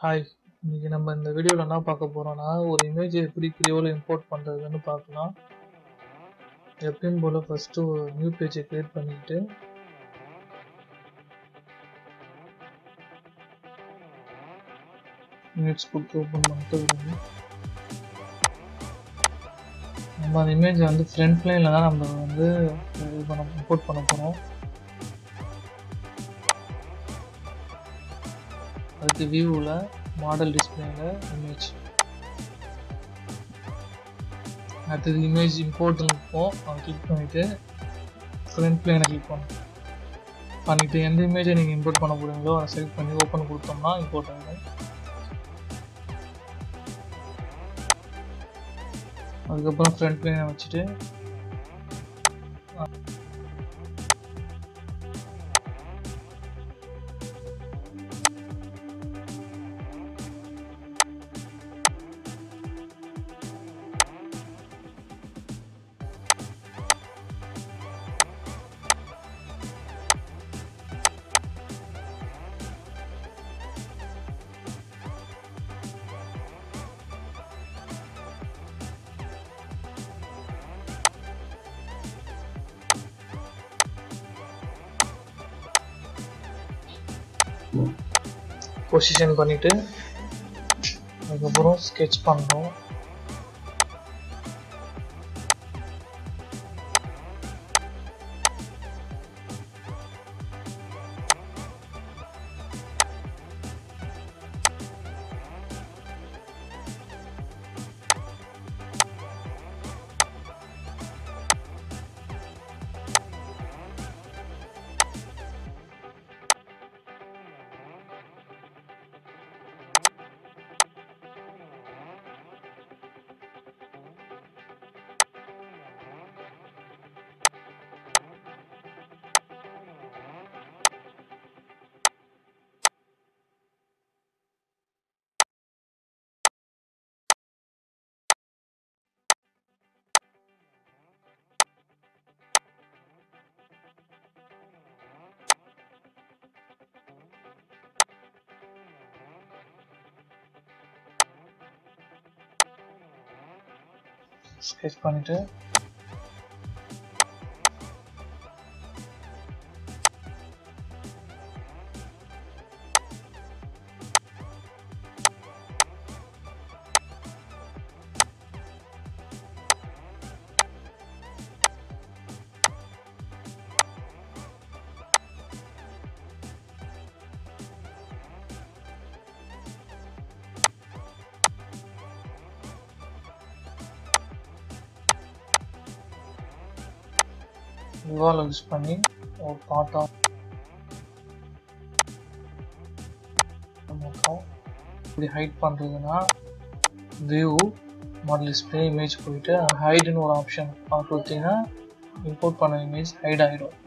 hi இன்னைக்கு நம்ம இந்த வீடியோவில் என்ன பார்க்க போகிறோம்னா ஒரு இமேஜ் எப்படி கிரியோவில் இம்போர்ட் பண்ணுறதுன்னு பார்க்கலாம் எப்பயும் போல் ஃபஸ்ட்டு ஒரு நியூ பேஜை க்ரியேட் பண்ணிக்கிட்டு இமேஜ் கொடுத்து ஓப்பன் பண்ணிட்டு விடுங்க நம்ம அந்த இமேஜை வந்து ஃப்ரண்ட் லைனில் தான் நம்ம வந்து இது பண்ண இம்போர்ட் பண்ண போகிறோம் அதுக்கு வியூவில் மாடல் டிஸ்பிளேல இமேஜ் அடுத்தது இமேஜ் இம்போர்ட் இருக்கும் அதை கிளிக் பண்ணிவிட்டு ஃப்ரண்ட் பிளேனை கிளிக் பண்ணணும் பண்ணிவிட்டு எந்த இமேஜை நீங்கள் இம்போர்ட் பண்ண போகிறீங்களோ அதை செலக்ட் பண்ணி ஓப்பன் கொடுத்தோம்னா இம்போர்ட் ஆகிடும் அதுக்கப்புறம் ஃப்ரண்ட் பிளேனை வச்சுட்டு பொசிஷன் பண்ணிவிட்டு அதுக்கப்புறம் ஸ்கெட்ச் பண்ணுறோம் ஸ்கெட்ச் பண்ணிவிட்டு ரிவால்வ் யூஸ் பண்ணி ஒரு பார்ட்டாக மொத்தம் இப்படி ஹைட் பண்ணுறதுன்னா வியூ மாடல் டிஸ்பிளே இமேஜ் போயிட்டு ஹைடுன்னு ஒரு ஆப்ஷன் அது கொடுத்தீங்கன்னா இம்போர்ட் பண்ண இமேஜ் ஹைட் ஆகிடும்